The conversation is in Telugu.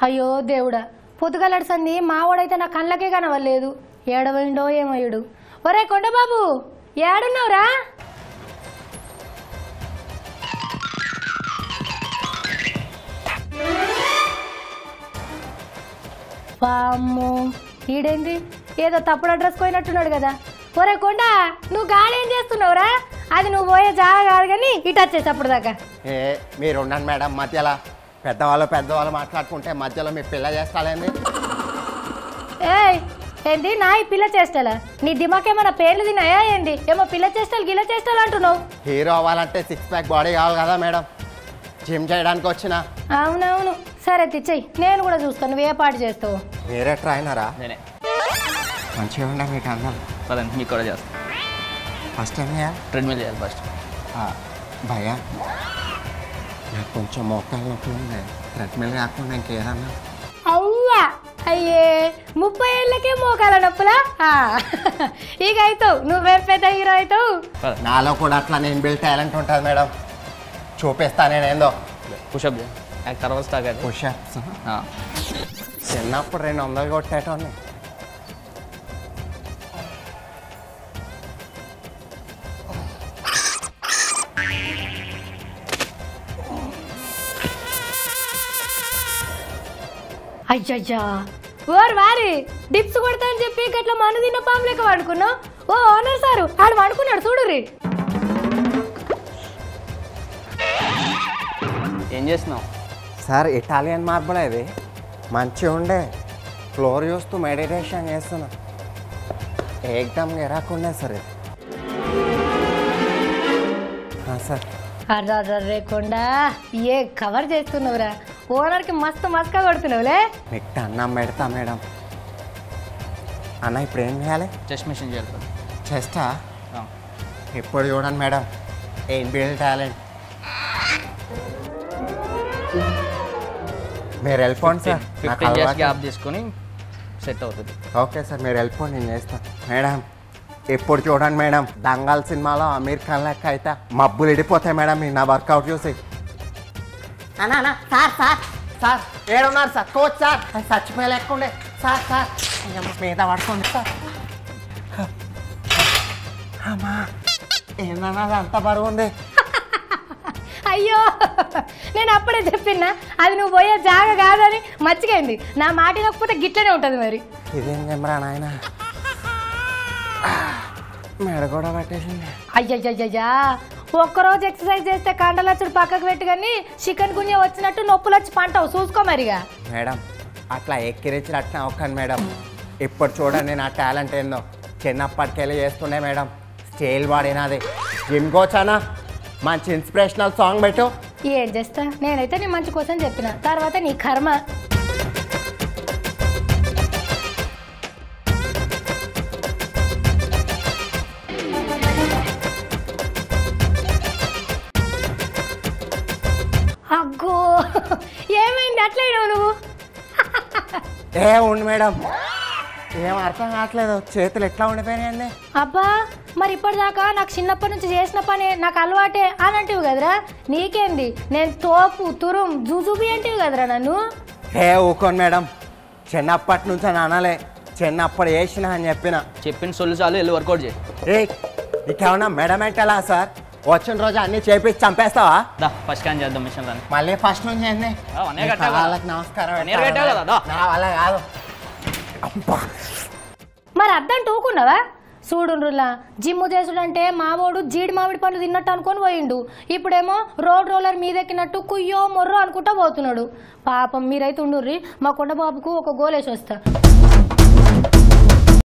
అయ్యో దేవుడా పొద్దుగలడు సంది మావాడైతే నా కళ్ళకే కనవలేదు ఏడవైండో ఏమయ్యాడు ఒరే కొండబాబు ఏడున్నావురా వామ్మో ఈడేంది ఏదో తప్పుడు అడ్రస్ పోయినట్టున్నాడు కదా ఒరే కొండ నువ్వు గాలి ఏం చేస్తున్నావురా అది నువ్వు పోయే జాగా కాదు కానీ ఇటు వచ్చేసి అప్పుడు దాకా ఏ మీరు ఉండండి మేడం మధ్యలో పెద్దవాళ్ళు పెద్దవాళ్ళు మాట్లాడుకుంటే మధ్యలో మీ పిల్ల చేస్తాలేంది ఏయ్ ఏంది నా ఈ పిల్ల చేష్టలా నీ దిమాక్ ఏమైనా పేర్లు తిన్నాయా ఏంది ఏమో పిల్ల చేష్టలు గిల్ల చేష్టలు అంటున్నావు హీరో అవ్వాలంటే సిక్స్ ప్యాక్ బాడీ కావాలి కదా మేడం జిమ్ చేయడానికి వచ్చిన అవునవును సరే తెచ్చేయి నేను కూడా చూస్తాను నువ్వు ఏ పాటు చేస్తావు మీరే ట్రైనరా నేనే మంచిగా ఉండే మీకు అందరం పదండి మీకు కూడా చేస్తాను ఫస్ట్ టైం చేయాలి ట్రెడ్మిల్ చేయాలి ఫస్ట్ భయ నాకు కొంచెం మోకాలు నొప్పులు ఉన్నాయి ట్రెడ్మిల్ కాకుండా ఇంకేదన్నా అవ్వా అయ్యే ముప్పై ఏళ్ళకే మోకాల నొప్పులా ఆ, ఇక అవుతావు నువ్వేం పెద్ద హీరో అవుతావు పద నాలో కూడా అట్లా నేను బిల్ టాలెంట్ ఉంటుంది మేడం చూపిస్తా నేనేందో పుషప్ చేయి నాకు తర్వాత స్టాక్ అది పుషప్స్ ఆ. చిన్నప్పుడు రెండు వందలు కొట్టేటోని అయ్యయ్యా ఓర్ వారి డిప్స్ కొడతా అని చెప్పి గట్ల మన తిన్న పాము లెక్క వాడుకున్నావు ఓ ఓనర్ సారు ఆడు వాడుకున్నాడు చూడురి ఏం చేస్తున్నావు సార్ ఇటాలియన్ మార్బుల్ ఇది మంచిగా ఉండే ఫ్లోర్ చూస్తూ మెడిటేషన్ చేస్తున్నా ఏకదమ్ గిరాకుండే సార్ ఇది ఆ, సార్ అర్రే కొండా ఏ కవర్ చేస్తున్నావురా ఓనర్కి మస్తు మస్కా కొడుతున్నావులే మీకు అన్నం పెడతా మేడం అన్న ఇప్పుడు ఏం చేయాలి చెస్ట్ మిషన్ చేయాలి పద. చేస్తా ఆ. ఇప్పుడు చూడండి మేడం ఏం బిల్ టాలెంట్ మీరు వెళ్ళిపోండి సార్ నాకు ఫిఫ్టీన్ ఇయర్స్ అలవాటు. గ్యాప్ తీసుకొని సెట్ అవుతుంది ఓకే సార్ మీరు వెళ్ళిపోండి నేను చేస్తాను మేడం ఇప్పుడు చూడండి మేడం దంగల్ సినిమాలో అమీర్ ఖాన్ లెక్క అయితే మబ్బులు ఇడిపోతాయి మేడం మీ నా వర్కౌట్ చూసి అన్నా అన్నా, సార్ సార్ సార్ ఏడున్నారు సార్ కోచ్ సార్ అది చచ్చిపోయే లెక్క ఉండే సార్ సార్ అయ్యమ్మ, మీద పడుకోండి సార్ అమ్మా ఏందన్నా అది అంత బరువు ఉంది అయ్యో నేను అప్పుడే చెప్పినా అది నువ్వు పోయే జాగ కాదని మర్చిపోయింది నా మాట లేకపోతే గిట్లనే ఉంటుంది మరి ఇదేం చెమ్మరా నాయన మెడ కూడా పట్టేసింది అయ్యయ్యయ్యా ఒక్కరోజు ఎక్సర్సైజ్ చేస్తే కండలచ్చుడు పక్కకు పెట్టి కానీ చికెన్ గున్య వచ్చినట్టు నొప్పులు వచ్చి పంటవు చూసుకో మరిగా మేడం అట్లా ఎక్కిరిచ్చి అట్లా ఒక్కను మేడం ఇప్పుడు చూడండి నా టాలెంట్ ఏందో చిన్నప్పటికెళ్ళి చేస్తుండే మేడం స్టైల్ వాడినది జిమ్ కోచానా మంచి ఇన్స్పిరేషనల్ సాంగ్ పెట్టు ఏం చేస్తా నేనైతే నీ మంచి కోసం చెప్పిన తర్వాత నీ కర్మ అగ్గో ఏమైంది అట్లయినావు నువ్వు ఏ ఉండు మేడం ఏం అర్థం కావట్లేదు చేతులు ఎట్లా ఉండిపోయినాయండి అబ్బా మరి ఇప్పటిదాకా నాకు చిన్నప్పటి నుంచి చేసిన పని నాకు అలవాటే అని అంటివి కదరా నీకేంది నేను తోపు తురుం జుజుబి అంటివి కదరా నన్ను ఏ ఊకోండి మేడం చిన్నప్పటి నుంచి అని అనలే చిన్నప్పుడు వేసిన అని చెప్పిన చెప్పిన సొల్లు చాలు వెళ్ళి వర్కౌట్ చేయి ఏ నీకేమన్నా మేడం ఏంటలా సార్ వచ్చిన రోజు అన్ని చేపించి చంపేస్తావా దా ఫస్ట్ స్కాన్ చేద్దాం మిషన్ దాన్ని మళ్ళీ ఫస్ట్ నుంచి ఏంది ఆ, వన్ ఇయర్ మీ కట్టావు కదా. కాళ్ళకి నమస్కారం వన్ ఇయర్ కట్టావు కదా, దా. నా వల్ల కాదు అబ్బా మరి అద్దం టూకున్నావా చూడుండ్రులా జిమ్ చేసుడంటే మావోడు జీడి మామిడి పండు తిన్నట్టు అనుకొని పోయిండు ఇప్పుడేమో రోడ్ రోలర్ మీదెక్కినట్టు కుయ్యో మొర్రో అనుకుంటా పోతున్నాడు పాపం మీరైతే ఉండుర్రి మా కొండబాబుకు ఒక గోలేసి వస్తా